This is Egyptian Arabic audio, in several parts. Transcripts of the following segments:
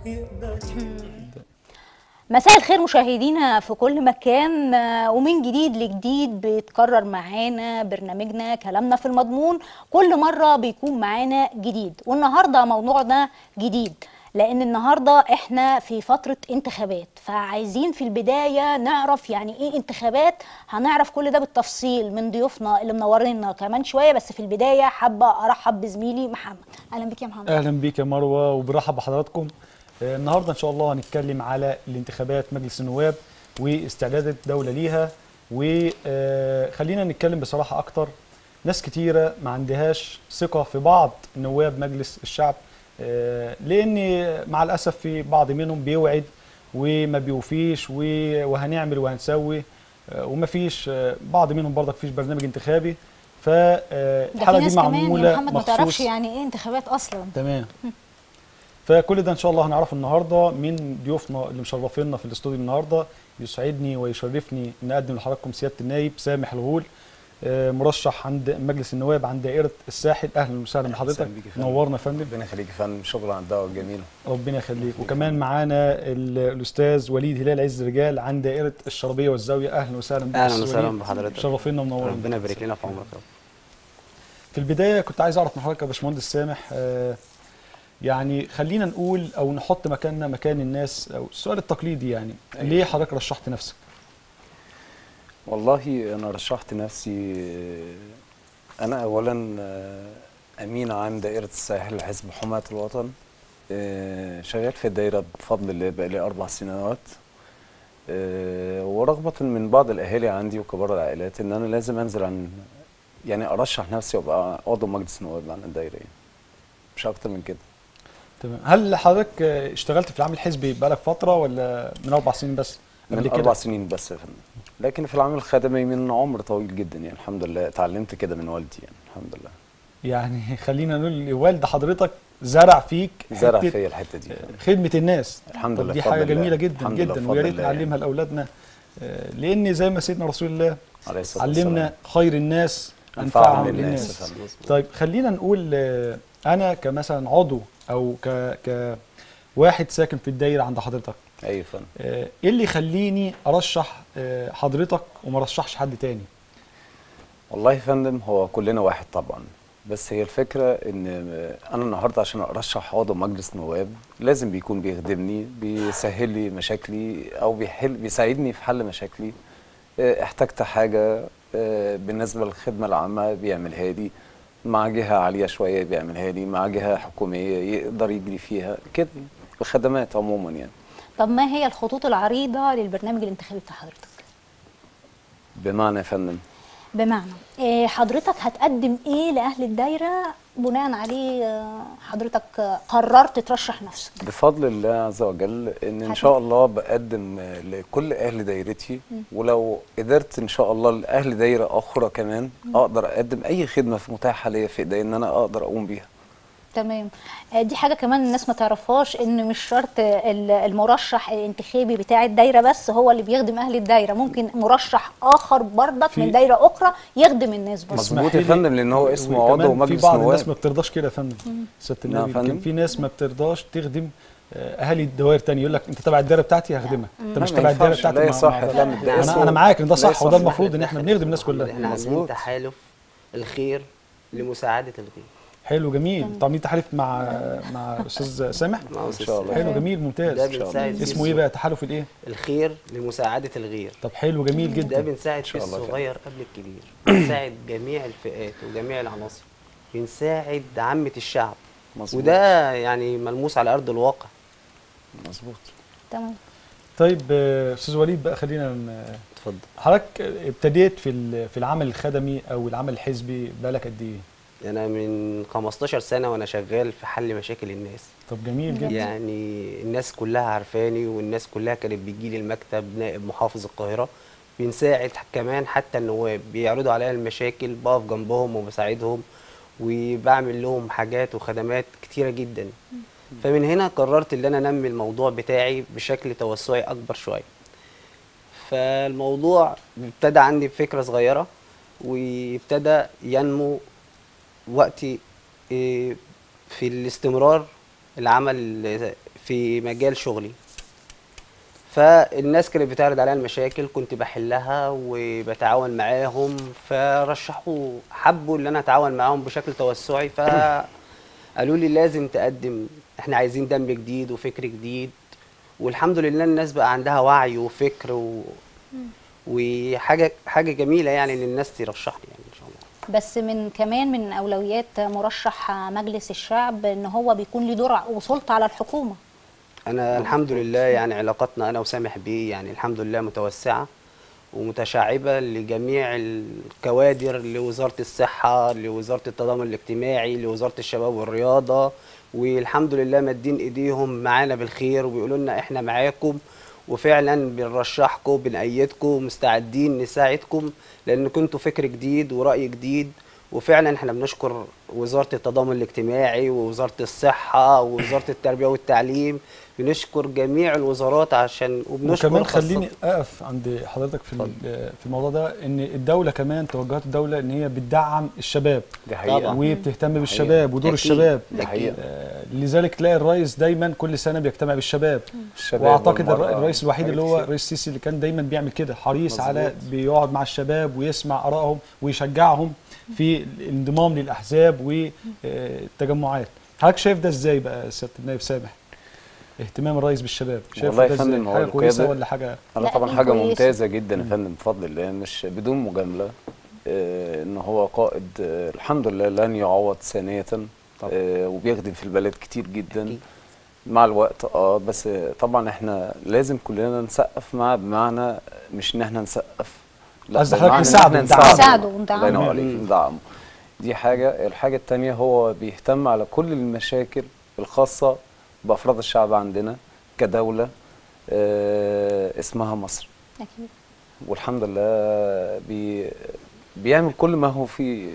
يقدر مساء الخير مشاهدينا في كل مكان آه، ومن جديد لجديد بيتكرر معانا برنامجنا كلامنا في المضمون كل مرة بيكون معانا جديد والنهاردة موضوعنا جديد لأن النهاردة احنا في فترة انتخابات فعايزين في البداية نعرف يعني ايه انتخابات هنعرف كل ده بالتفصيل من ضيوفنا اللي منورينا كمان شوية بس في البداية حابة أرحب بزميلي محمد أهلا بك يا محمد اهلا بيك يا مروه وبرحب بحضراتكم آه، النهارده ان شاء الله هنتكلم على الانتخابات مجلس النواب واستعداد الدوله ليها وخلينا نتكلم بصراحه اكتر ناس كتيره ما عندهاش ثقه في بعض نواب مجلس الشعب آه، لان مع الاسف في بعض منهم بيوعد وما بيوفيش و- وهنعمل وهنسوي آه، ومفيش آه، بعض منهم برضك فيش برنامج انتخابي ده فالحلقه في دي ناس كمان معموله يا محمد ما تعرفش مخصوص يعني ايه انتخابات أصلا تمام فكل ده ان شاء الله هنعرفه النهارده من ضيوفنا اللي مشرفينا في الاستوديو النهارده يسعدني ويشرفني ان اقدم لحضراتكم سياده النائب سامح الغول آه، مرشح عند مجلس النواب عن دائره الساحل اهلا وسهلا بحضرتك أهلاً بيك يا فندم. نورنا يا فندم ربنا يخليك يا فندم شكرا على الدعوه الجميله ربنا يخليك وكمان معانا ال- الاستاذ وليد هلال عز رجال عن دائره الشربيه والزاويه اهلا وسهلا بك اهلا أستاذ وسهلا وليد. بحضرتك شرفينا ومنورنا ربنا يبارك لنا في عمرك يا رب في البدايه كنت عايز اعرف من حضرتك يا باشمهندس سامح آه، يعني خلينا نقول او نحط مكاننا مكان الناس او السؤال التقليدي يعني أيوة. ليه حضرتك رشحت نفسك؟ والله انا رشحت نفسي انا اولا امين عام دائره الساحل حزب حماة الوطن آه، شغال في الدائره بفضل الله بقالي اربع سنوات آه، ورغبه من بعض الاهالي عندي وكبار العائلات ان انا لازم انزل عن يعني ارشح نفسي وابقى عضو مجلس نواب عن الدائره يعني. مش اكتر من كده تمام هل حضرتك آه، اشتغلت في العمل الحزبي بقالك فتره ولا من اربع سنين بس؟ من قبل اربع كده سنين بس يا فندم لكن في العمل الخدمي من عمر طويل جدا يعني الحمد لله اتعلمت كده من والدي يعني الحمد لله يعني خلينا نقول والد حضرتك زرع فيك زرع حتة فيا الحته دي خدمه الناس الحمد طب لله دي بفضل حاجه الله. جميله جدا الحمد لله جدا بفضل ويا ريت الله نعلمها يعني. لاولادنا آه، لان زي ما سيدنا رسول الله عليه الصلاه علمنا والسلام. خير الناس أنفعهم انفعهم للناس للناس يا فندم. طيب خلينا نقول آه، انا كمثلا عضو او ك ك واحد ساكن في الدايره عند حضرتك ايوه يا فندم آه، ايه اللي يخليني ارشح آه، حضرتك وما ارشحش حد تاني والله يا فندم هو كلنا واحد طبعا بس هي الفكره ان انا النهارده عشان ارشح عضو مجلس نواب لازم بيكون بيخدمني بيسهل لي مشاكلي او بيحل بيساعدني في حل مشاكلي آه، احتجت حاجه آه، بالنسبه للخدمه العامه بيعملها لي مع جهه عاليه شويه بيعملها لي مع جهه حكوميه يقدر يجري فيها كده الخدمات عموما يعني طب ما هي الخطوط العريضة للبرنامج الانتخابي بتاع حضرتك؟ بمعنى يا فندم بمعنى إيه حضرتك هتقدم ايه لأهل الدايرة بناء عليه آه، حضرتك آه، قررت ترشح نفسك بفضل الله عز وجل ان ان حبيبي. شاء الله بقدم آه، لكل اهل دايرتي ولو قدرت ان شاء الله لاهل دايره اخرى كمان اقدر اقدم اي خدمه في متاحه ليا في ايدي ان انا اقدر اقوم بيها تمام آه، دي حاجة كمان الناس ما تعرفهاش ان مش شرط ال- المرشح الانتخابي بتاع الدايرة بس هو اللي بيخدم اهل الدايرة ممكن مرشح اخر برضك في- من دايرة اخرى يخدم الناس برضه مظبوط اسمحي يا لي- فندم، لأن هو اسمه وكمان عضو مجلس في بعض نواب. الناس ما بترضاش كده يا فندم سياده نعم النبي يا يمكن فندم. في ناس ما بترضاش تخدم آه، اهالي الدوائر تاني يقول لك انت تبع الدايره بتاعتي هخدمك انت مش لا، ما تبع الدايره ينفعش. بتاعتي لا ما- يصح ما- يا فندم، ده انا اسمه- انا معاك ان ده لا صح يصح. وده المفروض ان احنا بنخدم الناس احنا كلها عاملين مظبوط. تحالف الخير لمساعده الغير حلو جميل انتوا عاملين تحالف مع مع استاذ سامح مع ان شاء الله حلو جميل ده ممتاز بنساعد فيه اسمه ايه بقى تحالف الايه الخير لمساعده الغير طب حلو جميل ده جدا بنساعد فيه شاء الله الصغير قبل الكبير بنساعد جميع الفئات وجميع العناصر بنساعد عامه الشعب مظبوط وده يعني ملموس على ارض الواقع مظبوط تمام طيب آه، استاذ وليد بقى خلينا ن- اتفضل حضرتك ابتديت في ال- في العمل الخدمي او العمل الحزبي بقالك قد ايه انا من 15 سنه وانا شغال في حل مشاكل الناس طب جميل جدا يعني الناس كلها عارفاني والناس كلها كانت بتجي لي المكتب نائب محافظ القاهره بنساعد كمان حتى النواب بيعرضوا عليا المشاكل بقف جنبهم وبساعدهم وبعمل لهم حاجات وخدمات كتيره جدا فمن هنا قررت ان انا انمي الموضوع بتاعي بشكل توسعي اكبر شويه فالموضوع ابتدى عندي بفكره صغيره وابتدى ينمو وقتي إيه، في الاستمرار العمل في مجال شغلي فالناس كانت بتعرض عليا المشاكل كنت بحلها وبتعاون معاهم فرشحوا حبوا ان انا اتعاون معاهم بشكل توسعي فقالوا لي لازم تقدم احنا عايزين دم جديد وفكر جديد والحمد لله الناس بقى عندها وعي وفكر و... وحاجه حاجه جميله يعني ان الناس ترشحني يعني ان شاء الله بس من كمان من اولويات مرشح مجلس الشعب ان هو بيكون له دور وسلطه على الحكومه انا الحمد لله يعني علاقتنا انا وسامح بيه يعني الحمد لله متوسعه ومتشعبه لجميع الكوادر لوزاره الصحه لوزاره التضامن الاجتماعي لوزاره الشباب والرياضه والحمد لله مادين ايديهم معانا بالخير وبيقولوا لنا احنا معاكم وفعلا بنرشحكم بنأيدكم مستعدين نساعدكم لان كنتوا فكر جديد ورأي جديد وفعلا احنا بنشكر وزارة التضامن الاجتماعي ووزارة الصحة ووزارة التربية والتعليم بنشكر جميع الوزارات عشان وبنشكر وكمان خاصة- خليني اقف عند حضرتك في ال- في الموضوع ده ان الدوله كمان توجهات الدوله ان هي بتدعم الشباب دي حقيقه طبعاً. وبتهتم بالشباب ودور أكيد. الشباب دي حقيقه آه، لذلك تلاقي الرئيس دايما كل سنه بيجتمع بالشباب الشباب واعتقد والمرأة، الر- الرئيس الوحيد اللي هو حاجات الرئيس السيسي اللي كان دايما بيعمل كده حريص مظبوط. على بيقعد مع الشباب ويسمع ارائهم ويشجعهم في الانضمام للاحزاب والتجمعات حضرتك شايف ده ازاي بقى يا سياده النائب سامح اهتمام الرئيس بالشباب شايف والله ده يا فندم ازاي هو حاجه كويسه القيادة- ولا حاجه انا لا، طبعا دي حاجه كويسة. ممتازه جدا يا فندم بفضل الله مش بدون مجامله آه، ان هو قائد آه، الحمد لله لن يعوض ثانيه طبعا. آه، وبيخدم في البلد كتير جدا أكيد. مع الوقت اه بس آه، طبعا احنا لازم كلنا نسقف معاه بمعنى مش ان احنا نسقف قصدي بمعنى حضرتك إن نساعده، إحنا ندعمه. نساعده الله وندعمه. ينور عليك مم. ندعمه دي حاجه الحاجه الثانيه هو بيهتم على كل المشاكل الخاصه بافراد الشعب عندنا كدوله آه، اسمها مصر اكيد والحمد لله بي بيعمل كل ما هو في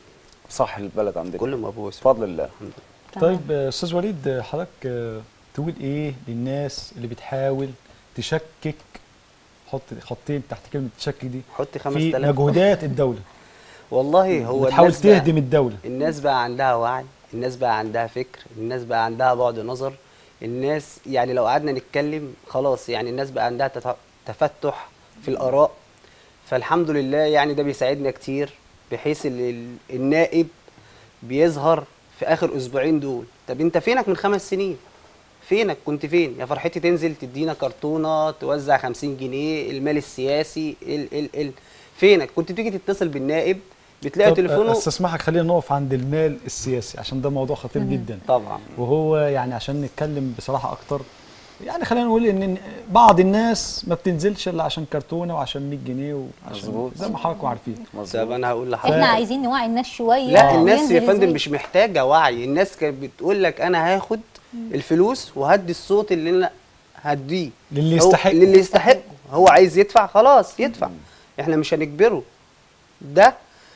صح البلد عندنا كل مبوس بفضل الله تمام. طيب آه، استاذ وليد آه، حضرتك آه، تقول ايه للناس اللي بتحاول تشكك حط خطين تحت كلمه تشكك دي حط في 5000 مجهودات الدوله والله هو بتحاول الناس بقى- تهدم الدوله الناس بقى عندها وعي الناس بقى عندها فكر الناس بقى عندها بعد نظر الناس يعني لو قعدنا نتكلم خلاص يعني الناس بقى عندها تت- تفتح في الآراء فالحمد لله يعني ده بيساعدنا كتير بحيث ال- ال- النائب بيظهر في آخر أسبوعين دول طب أنت فينك من خمس سنين فينك كنت فين يا فرحتي تنزل تدينا كرتونة توزع 50 جنيه المال السياسي ال ال ال فينك كنت تيجي تتصل بالنائب بتلاقي طب، آه، تليفونه استسمحك خلينا نقف عند المال السياسي عشان ده موضوع خطير جدا طبعا وهو يعني عشان نتكلم بصراحه اكتر يعني خلينا نقول ان بعض الناس ما بتنزلش الا عشان كرتونه وعشان 100 جنيه وعشان مظبوط. زي ما حضراتكم عارفين طب مظبوط انا هقول لحضرتك احنا عايزين نوعي الناس شويه لا الناس وننزل يا فندم إزاي. مش محتاجه وعي الناس كانت بتقول لك انا هاخد الفلوس وهدي الصوت اللي انا هديه للي هو- يستحق. للي يستحق هو عايز يدفع خلاص يدفع احنا مش هنجبره ده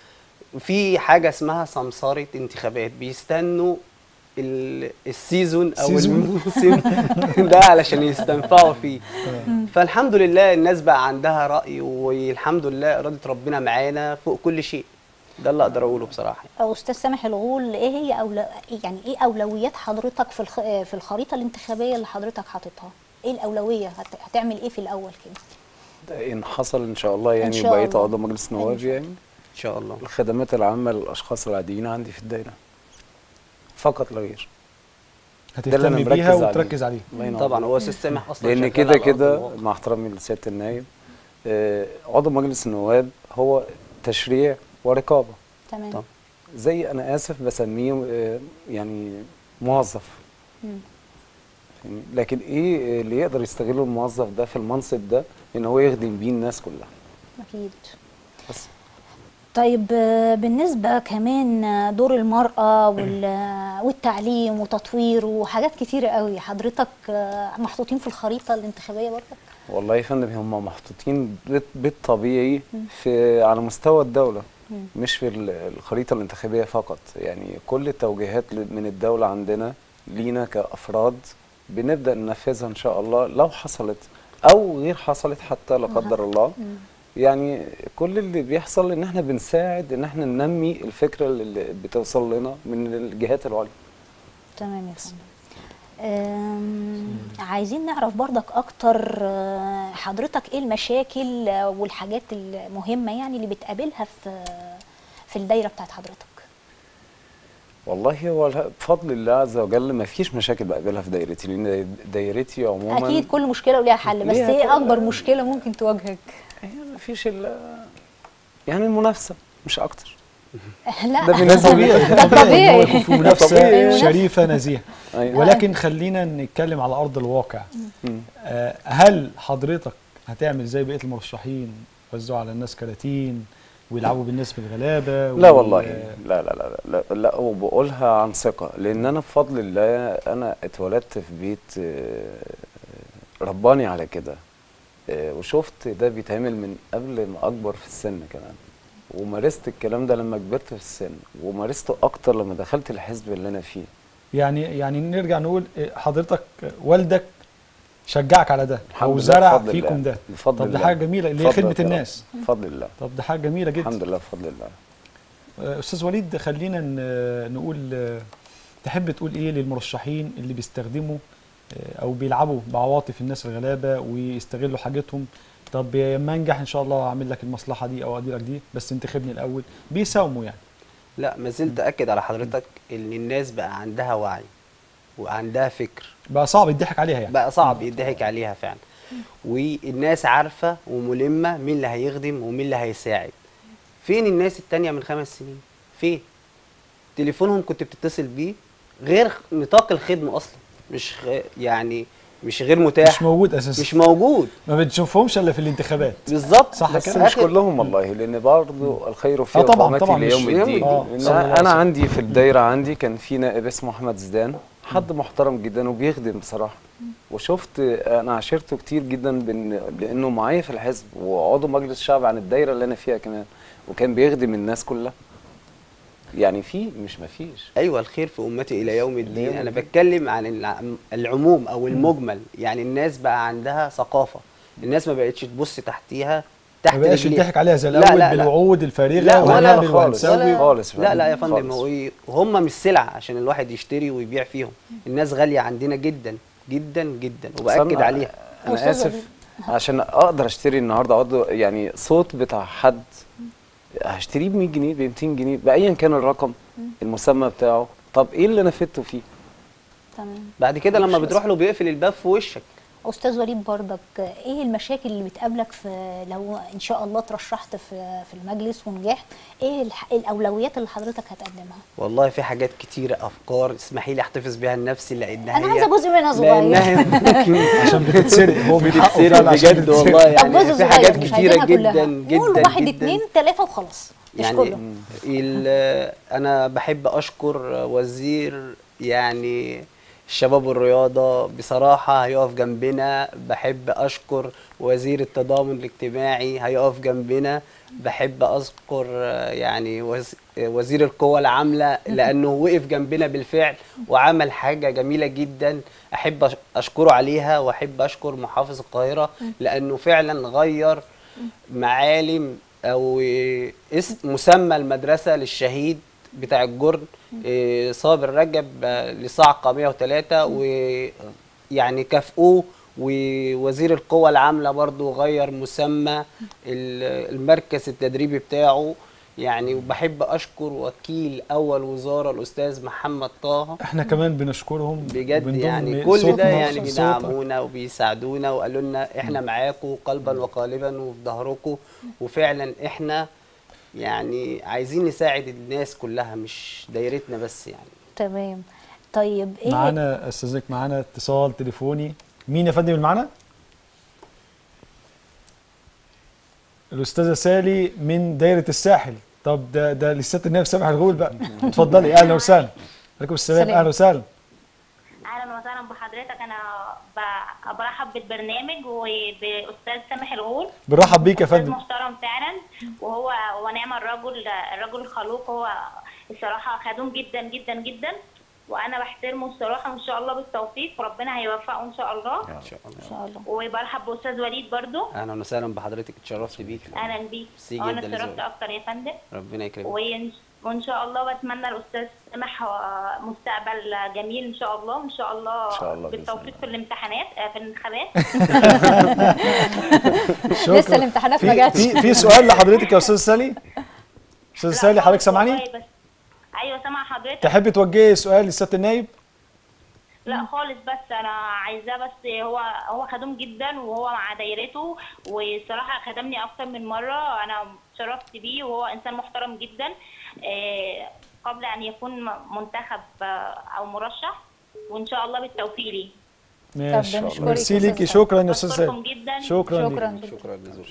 في حاجه اسمها سمساره انتخابات بيستنوا ال- السيزون او سيزون. الموسم ده علشان يستنفعوا فيه فالحمد لله الناس بقى عندها راي والحمد لله اراده ربنا معانا فوق كل شيء ده اللي اقدر اقوله بصراحه استاذ سامح الغول ايه هي أولو... يعني ايه اولويات حضرتك في الخ... في الخريطه الانتخابيه اللي حضرتك حاططها ايه الاولويه هت... هتعمل ايه في الاول كده ده ان حصل ان شاء الله يعني شاء بقيت الله. عضو مجلس إن نواب شاء يعني ان شاء الله الخدمات العامه للاشخاص العاديين عندي في الدايره فقط لا غير اللي أنا هتهتم مركز بيها عليه. وتركز عليها الله ينور طبعا عليك. هو استاذ سامح اصلا لان شغال كده على أرض كده الواقع. مع احترامي لسياده النائب آه، عضو مجلس النواب هو تشريع ورقابه تمام طب. زي انا اسف بسميه آه، يعني موظف مم. فاهمني؟ لكن ايه اللي يقدر يستغله الموظف ده في المنصب ده ان هو يخدم بيه الناس كلها اكيد بس طيب آه، بالنسبة كمان آه، دور المرأة وال- آه، والتعليم وتطوير وحاجات كتيرة قوي حضرتك آه، محطوطين في الخريطة الانتخابية برضك والله يا فندم هم محطوطين بال- بالطبيعي في على مستوى الدولة مم. مش في ال- الخريطة الانتخابية فقط يعني كل التوجيهات ل- من الدولة عندنا لينا كأفراد بنبدأ ننفذها إن شاء الله لو حصلت أو غير حصلت حتى لا قدر الله مم. يعني كل اللي بيحصل إن إحنا بنساعد إن إحنا ننمي الفكرة اللي بتوصل لنا من الجهات العليا تمام يا فندم أم، عايزين نعرف برضك اكتر آه، حضرتك ايه المشاكل آه، والحاجات المهمة يعني اللي بتقابلها في في الدايرة بتاعت حضرتك والله هو الح- بفضل الله عز وجل ما فيش مشاكل بقابلها في دايرتي لان دايرتي عموما اكيد كل مشكلة وليها حل بس ليها ايه كل- اكبر مشكلة ممكن تواجهك هي ما فيش الا يعني المنافسه مش اكتر لا ده بالنسبة طبيعي ده طبيعي ان هو طبيعي. يكون في منافسه طبيعي. شريفه نزيهه أيوة. ولكن خلينا نتكلم على ارض الواقع مم. آه، هل حضرتك هتعمل زي بقيه المرشحين يوزعوا على الناس كراتين ويلعبوا بالناس بالغلابه لا وال- والله لا لا لا لا, لا وبقولها عن ثقة لأن أنا بفضل الله أنا اتولدت في بيت آه، رباني على كده آه، وشفت ده بيتعمل من قبل ما أكبر في السن كمان ومارست الكلام ده لما كبرت في السن ومارسته أكتر لما دخلت الحزب اللي أنا فيه يعني يعني نرجع نقول آه، حضرتك آه، والدك شجعك على ده الحمد او لله زرع بفضل فيكم الله. ده بفضل طب دي الله. حاجه جميله اللي هي بفضلك خدمه يا رب. الناس بفضل الله طب دي حاجه جميله جدا الحمد لله بفضل الله آه، استاذ وليد خلينا ن- نقول آه، تحب تقول ايه للمرشحين اللي بيستخدموا آه، او بيلعبوا بعواطف الناس الغلابه ويستغلوا حاجتهم طب لما انجح ان شاء الله اعمل لك المصلحه دي او اديرك دي بس انتخبني الاول بيساوموا يعني لا ما زلت اكد على حضرتك ان الناس بقى عندها وعي وعندها فكر بقى صعب يضحك عليها يعني بقى صعب يضحك عليها فعلا والناس عارفه وملمه مين اللي هيخدم ومين اللي هيساعد فين الناس التانية من خمس سنين فين تليفونهم كنت بتتصل بيه غير نطاق الخدمه اصلا مش غ... يعني مش غير متاح مش موجود اساسا مش موجود ما بتشوفهمش الا في الانتخابات بالظبط صح بس كده؟ مش آخر- كلهم والله لان برضه الخير في آه طبعاً، قامتي طبعاً، مش- ليوم الدين آه، لأن صلى الله عليه انا وسلم. عندي في الدايره عندي كان في نائب اسمه احمد زيدان حد محترم جدا وبيخدم بصراحه وشفت انا عاشرته كتير جدا بان لانه معايا في الحزب وعضو مجلس الشعب عن الدايره اللي انا فيها كمان وكان بيخدم الناس كلها يعني في مش مفيش ايوه الخير في امتي الى يوم الدين يوم انا الدين. بتكلم عن الع- العموم او المجمل يعني الناس بقى عندها ثقافه الناس ما بقتش تبص تحتيها تحت ما بقاش رجليها. يضحك عليها زي لا، الاول لا، لا. بالوعود الفارغه لا ولا وهنعمل خالص، وهنسوي ولا- خالص لا لا يا فندم، فندم خالص. هو ايه هم مش سلعه عشان الواحد يشتري ويبيع فيهم الناس غاليه عندنا جدا جدا جدا وباكد استنى، عليها انا أستاذ اسف وليد. عشان اقدر اشتري النهارده عضو يعني صوت بتاع حد هشتريه ب 100 جنيه ب 200 جنيه بايا كان الرقم المسمى بتاعه طب ايه اللي انا فدته فيه تمام بعد كده لما مش بتروح له بيقفل الباب في وشك استاذ وليد برضك ايه المشاكل اللي بتقابلك في لو ان شاء الله ترشحت في في المجلس ونجحت ايه الح- الاولويات اللي حضرتك هتقدمها والله في حاجات كتيره افكار اسمحي لي احتفظ بيها لنفسي لانها انا هي- عايزه جزء منها صغير لانها ممكن عشان بتتسرق هو من حقه بتتسرق فعلا عشان بجد بتتسرق. والله طب يعني جزء في حاجات صغير مش كتيره عايزينها جدا كلها جدا قول واحد جدا اتنين تلاته وخلاص مش يعني كله ال- انا بحب اشكر وزير يعني الشباب والرياضة بصراحة هيقف جنبنا بحب أشكر وزير التضامن الاجتماعي هيقف جنبنا بحب أذكر آه، يعني وز- وزير القوى العاملة لأنه وقف جنبنا بالفعل وعمل حاجة جميلة جدا أحب أش- أشكره عليها وأحب أشكر محافظ القاهرة لأنه فعلا غير معالم او اسم مسمى المدرسه للشهيد بتاع الجرن إيه، صابر رجب آه، لصعقه 103 ويعني كافئوه ووزير القوى العامله برضو غير مسمى ال- المركز التدريبي بتاعه يعني وبحب اشكر وكيل اول وزاره الاستاذ محمد طه احنا كمان بنشكرهم بجد وبنضم يعني كل ده صوتنا يعني وصوتك. بيدعمونا وبيساعدونا وقالوا لنا احنا معاكم قلبا وقالبا وفي ظهركم وفعلا احنا يعني عايزين نساعد الناس كلها مش دايرتنا بس يعني تمام طيب ايه معانا استاذك معانا اتصال تليفوني مين يا فندم اللي معانا الاستاذه سالي من دايره الساحل طب ده ده لسه النائب سامح الغول بقى اتفضلي اهلا وسهلا عليكم السلام سلام. اهلا وسهلا اهلا وسهلا بحضرتك انا ب- برحب بالبرنامج وباستاذ سامح الغول بنرحب بيك يا استاذ فندم محترم فعلا وهو هو نعم الرجل الرجل الخلوق هو الصراحه خدوم جدا جدا جدا وانا بحترمه الصراحه وان شاء الله بالتوفيق وربنا هيوفقه ان شاء الله ان شاء الله ان شاء الله وبرحب باستاذ وليد برضو اهلا وسهلا بحضرتك اتشرفت بيك اهلا بيك ميرسي وانا جدا اتشرفت لذوقك. اكتر يا فندم ربنا يكرمك وإن- وان شاء الله بتمنى الاستاذ سامح آه، مستقبل جميل ان شاء الله ان شاء الله, إن شاء الله بإذن بالتوفيق الله. في الامتحانات آه، في الانتخابات شكراً. لسه الامتحانات ما في جاتش. في في سؤال لحضرتك يا استاذ سالي استاذ لا سالي حضرتك خالص سامعني والله بس ايوه سامع حضرتك تحبي توجهي سؤال لسياده النايب لا خالص بس انا عايزاه بس هو هو خدوم جدا وهو مع دايرته وصراحه خدمني اكتر من مره انا شرفت بيه وهو انسان محترم جدا آه، قبل ان يكون منتخب آه، او مرشح وان شاء الله بالتوفيق ليه ماشي بنشكرك يا ميرسي أستاذ ليكي سالي. شكرا يا استاذ بشكركم سالي جدا شكرا شكرا ليكي. لك. شكرا جزيلا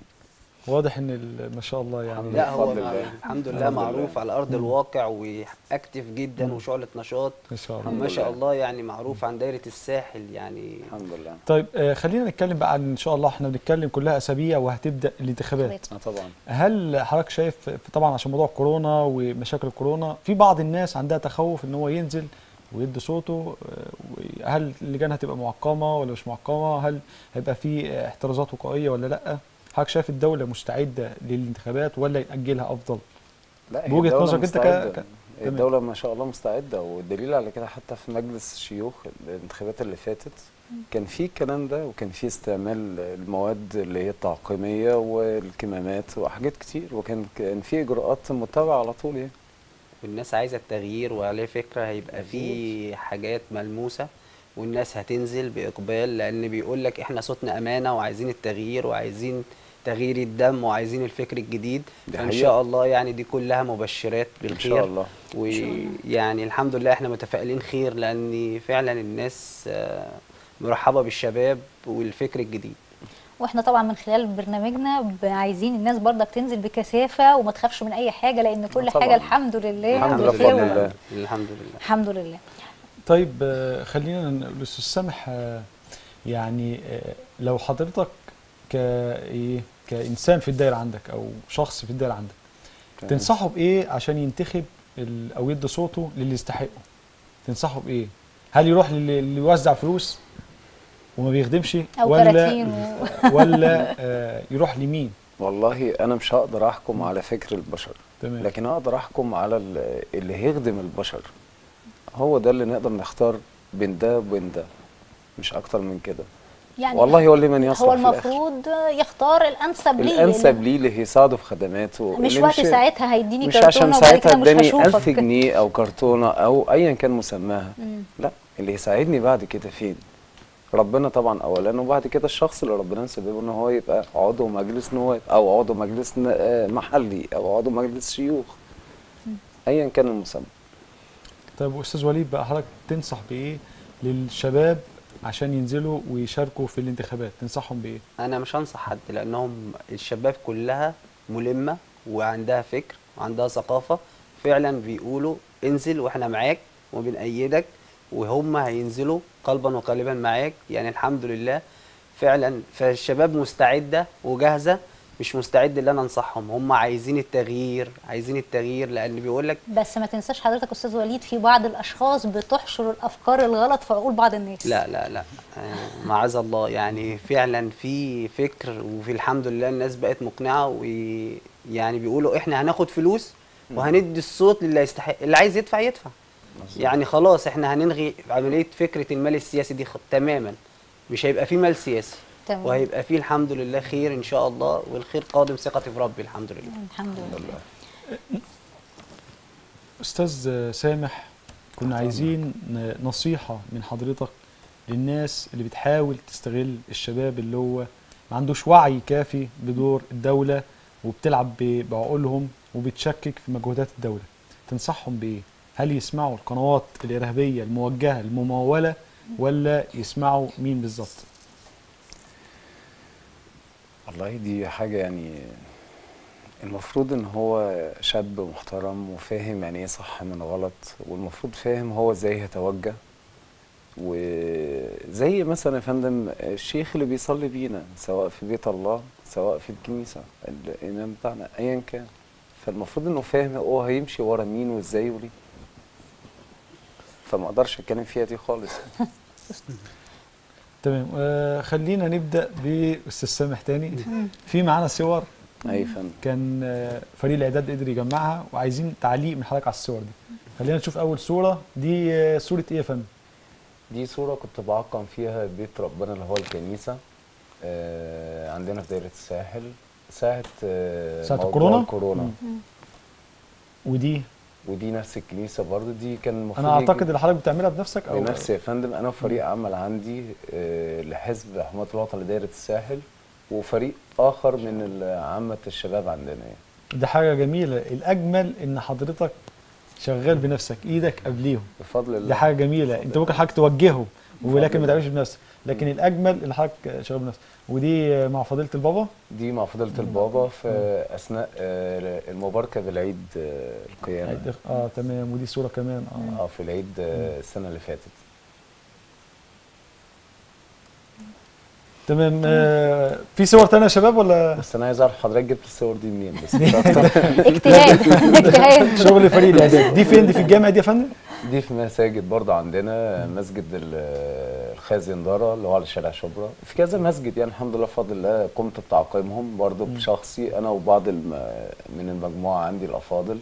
واضح ان ال- ما شاء الله يعني لا هو بفضل مع- الله. الحمد لله الحمد معروف لله. على ارض الواقع واكتف جدا وشعله نشاط ما شاء الله ما شاء لله. الله يعني معروف عن دايره الساحل يعني الحمد لله طيب آه خلينا نتكلم بقى عن ان شاء الله احنا بنتكلم كلها اسابيع وهتبدا الانتخابات اه طبعا هل حضرتك شايف في- طبعا عشان موضوع كورونا ومشاكل الكورونا في بعض الناس عندها تخوف ان هو ينزل ويدي صوته آه، هل اللجان هتبقى معقمه ولا مش معقمه هل هيبقى في آه، احترازات وقائيه ولا لا حضرتك شايف الدوله مستعده للانتخابات ولا ياجلها افضل لا هي بوجهة الدولة نظرك أنت ك- مستعدة. ك- هي الدولة ما شاء الله مستعدة والدليل على كده حتى في مجلس الشيوخ الانتخابات اللي فاتت كان في الكلام ده وكان في استعمال المواد اللي هي التعقيمية والكمامات وحاجات كتير وكان كان في إجراءات متبعة على طول يعني والناس عايزه التغيير وعلى فكره هيبقى في حاجات ملموسه والناس هتنزل باقبال لان بيقول لك احنا صوتنا امانه وعايزين التغيير وعايزين تغيير الدم وعايزين الفكر الجديد دي فان حقيقة. شاء الله يعني دي كلها مبشرات بالخير شاء الله. ويعني الحمد لله احنا متفائلين خير لان فعلا الناس آه، مرحبه بالشباب والفكر الجديد واحنا طبعا من خلال برنامجنا ب- عايزين الناس برضك تنزل بكثافه وما تخافش من اي حاجه لان كل طبعاً. حاجه الحمد لله الحمد لله بخير. بفضل الله. الحمد لله الحمد لله طيب آه، خلينا ن- الاستاذ سامح آه، يعني آه، لو حضرتك ك ايه كانسان في الدايره عندك او شخص في الدايره عندك تمام. تنصحه بايه عشان ينتخب ال- او يدي صوته للي يستحقه تنصحه بايه هل يروح للي اللي يوزع فلوس وما بيخدمش او ولا كراتين و... ولا آه، يروح لمين والله أنا مش هقدر أحكم على فكر البشر تمام لكن أقدر أحكم على ال- اللي هيخدم البشر هو ده اللي نقدر نختار بين ده وبين ده مش أكتر من كده يعني والله هو لمن يصلح هو في الآخر. المفروض يختار الانسب ليه الانسب لأن ليه اللي هيساعده في خدماته مش اللي وقت ساعتها هيديني مش كرتونه عشان وبعد ساعتها كده مش اداني 1000 هشوفك جنيه او كرتونه او ايا كان مسماها مم. لا اللي يساعدني بعد كده فين ربنا طبعا اولا وبعد كده الشخص اللي ربنا مسببه ان هو يبقى عضو مجلس نواب او عضو مجلس ن- آه، محلي او عضو مجلس شيوخ ايا كان المسمى طيب واستاذ وليد بقى حضرتك تنصح بايه للشباب عشان ينزلوا ويشاركوا في الانتخابات تنصحهم بايه انا مش هنصح حد لانهم الشباب كلها ملمه وعندها فكر وعندها ثقافه فعلا بيقولوا انزل واحنا معاك وبنأيدك وهم هينزلوا قلبا وقالبا معاك يعني الحمد لله فعلا فالشباب مستعده وجاهزه مش مستعد ان انا انصحهم هم عايزين التغيير عايزين التغيير لان بيقول لك بس ما تنساش حضرتك استاذ وليد في بعض الاشخاص بتحشر الافكار الغلط في عقول بعض الناس لا لا لا آه، معاذ الله يعني فعلا في فكر وفي الحمد لله الناس بقت مقنعه ويعني بيقولوا احنا هناخد فلوس وهندي الصوت للي يستحق اللي عايز يدفع يدفع يعني خلاص احنا هنلغي عمليه فكره المال السياسي دي خ- تماما مش هيبقى في مال سياسي تمام. وهيبقى فيه الحمد لله خير ان شاء الله والخير قادم ثقتي في ربي الحمد لله الحمد لله استاذ سامح كنا عايزين ن- نصيحة من حضرتك للناس اللي بتحاول تستغل الشباب اللي هو ما عندوش وعي كافي بدور الدولة وبتلعب ب- بعقولهم وبتشكك في مجهودات الدولة تنصحهم بإيه؟ هل يسمعوا القنوات الإرهابية الموجهة الممولة ولا يسمعوا مين بالظبط؟ والله دي حاجة يعني المفروض ان هو شاب محترم وفاهم يعني ايه صح من غلط والمفروض فاهم هو ازاي يتوجه وزي مثلا يا فندم الشيخ اللي بيصلي بينا سواء في بيت الله سواء في الكنيسة الإمام بتاعنا أيا كان فالمفروض إنه فاهم هو هيمشي ورا مين وإزاي وليه فما أقدرش أتكلم فيها دي خالص تمام آه خلينا نبدأ بأستاذ سامح تاني في معانا صور اي فندم كان آه، فريق الاعداد قدر يجمعها وعايزين تعليق من حضرتك على الصور دي خلينا نشوف اول صوره دي آه، صوره ايه يا فندم دي صورة كنت بعقم فيها بيت ربنا اللي هو الكنيسة آه عندنا في دايرة الساحل ساعة آه ساعة موضوع الكورونا؟ الكورونا ودي ودي نفس الكنيسة برضو دي كان المفروض انا يجي- اعتقد اللي حضرتك بتعملها بنفسك او بنفسي يا فندم انا وفريق عمل عندي آه لحزب حماية الوطن لدايرة الساحل وفريق اخر من ال- عامة الشباب عندنا يعني. دي حاجه جميله الاجمل ان حضرتك شغال بنفسك ايدك قبليهم بفضل الله دي حاجه جميله بفضل انت ممكن حضرتك توجهه ولكن ما الله. تعملش بنفسك لكن الاجمل ان حضرتك شغال بنفسك ودي مع فضيله البابا دي مع فضيلة البابا في اثناء آه المباركة بالعيد آه القيامة اه تمام ودي صوره كمان اه اه في العيد آه السنة اللي فاتت تمام آه في صور تانية يا شباب ولا بس انا عايز اعرف حضرتك جبت الصور دي منين بس مش اكتر اجتهاد اجتهاد شغل فريق الاعداد دي فين دي في الجامعه دي يا فندم دي في مساجد برضه عندنا مسجد ال- الخازن دارة اللي هو على شارع شبرا في كذا مسجد يعني الحمد لله بفضل الله قمت بتعقيمهم برضه بشخصي انا وبعض الم... من المجموعة عندي الافاضل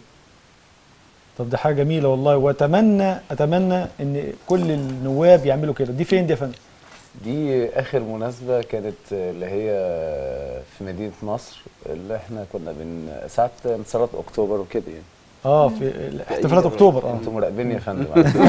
طب دي حاجه جميله والله واتمنى اتمنى ان كل النواب يعملوا كده دي فين دي يا فندم دي اخر مناسبة كانت اللي هي في مدينة نصر اللي احنا كنا من ساعة انتصارات اكتوبر وكده يعني اه في احتفالات اكتوبر اه انتوا مراقبيني يا فندم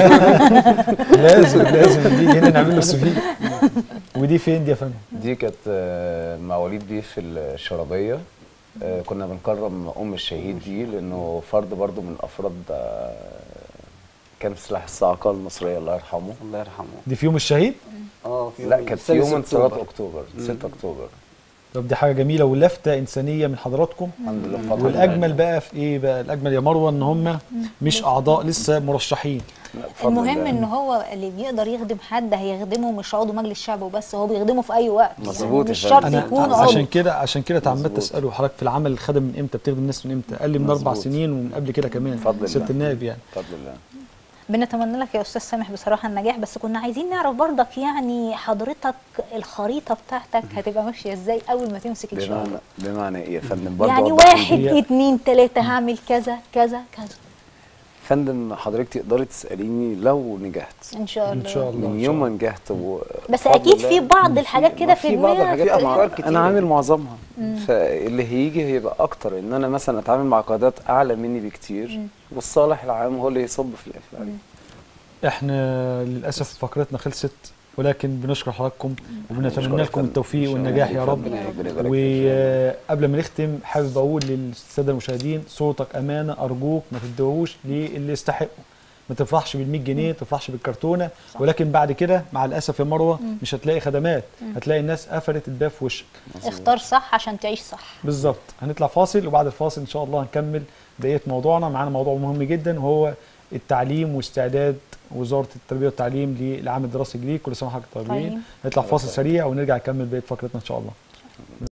لازم لازم دي هنا نعمل له السي في ودي فين دي يا فندم دي كانت آه، مع وليد بيه في الشرابية آه، كنا بنكرم ام الشهيد دي لانه فرد برضو من افراد آه، كان في سلاح الصاعقه المصريه الله يرحمه الله يرحمه دي في يوم الشهيد اه في لا كانت في يوم انتصارات أكتوبر. اكتوبر 6 اكتوبر طب دي حاجه جميله ولفته انسانيه من حضراتكم الحمد لله بفضل الله. والاجمل بقى في ايه بقى الاجمل يا مروه ان هم مش اعضاء لسه مرشحين لا، بفضل المهم الله. ان هو اللي بيقدر يخدم حد هيخدمه مش عضو مجلس الشعب وبس هو بيخدمه في اي وقت مظبوط يا مش فندم. شرط انا يكون عشان عضو كده عشان كده اتعمدت مظبوط. اساله حضرتك في العمل الخدم من امتى بتخدم الناس من امتى قال لي من اربع مظبوط. سنين ومن قبل كده كمان بفضل سياده الله. النائب يعني بفضل الله بنتمنى لك يا استاذ سامح بصراحه النجاح بس كنا عايزين نعرف برضك يعني حضرتك الخريطه بتاعتك هتبقى ماشيه ازاي اول ما تمسك ان شاء بمعنى الله بمعنى ايه يا فندم برضو يعني أوضح واحد هي- اتنين تلاته هعمل كذا كذا كذا فندم حضرتك تقدري تساليني لو نجحت ان شاء الله ان شاء الله من إن يوم شاء ما نجحت و... بس بفضل اكيد الله في بعض الحاجات كده في في بعض دماغك الحاجات في أفكار كتير. انا عامل معظمها فاللي هيجي هيبقى اكتر ان انا مثلا اتعامل مع قيادات اعلى مني بكتير والصالح العام هو اللي يصب في الاخر عليه احنا للاسف فقرتنا خلصت ولكن بنشكر حضراتكم وبنتمنى بنشكرك لكم فندم. التوفيق إن شاء الله. والنجاح يا رب ربنا يبارك فيك إن شاء وقبل ما نختم حابب اقول للساده المشاهدين صوتك امانه ارجوك ما تدوهوش للي يستحقوا ما تفرحش بال 100 جنيه ما تفرحش بالكرتونه ولكن بعد كده مع الاسف يا مروه مش هتلاقي خدمات هتلاقي الناس قفلت الباب في وشك اختار صح عشان تعيش صح بالظبط هنطلع فاصل وبعد الفاصل ان شاء الله هنكمل بقيه موضوعنا معانا موضوع مهم جدا وهو التعليم واستعداد وزاره التربيه والتعليم للعام الدراسي الجديد كل سنه وحضرتك طيبين طيب. نطلع فاصل سريع ونرجع نكمل بقيه فقرتنا ان شاء الله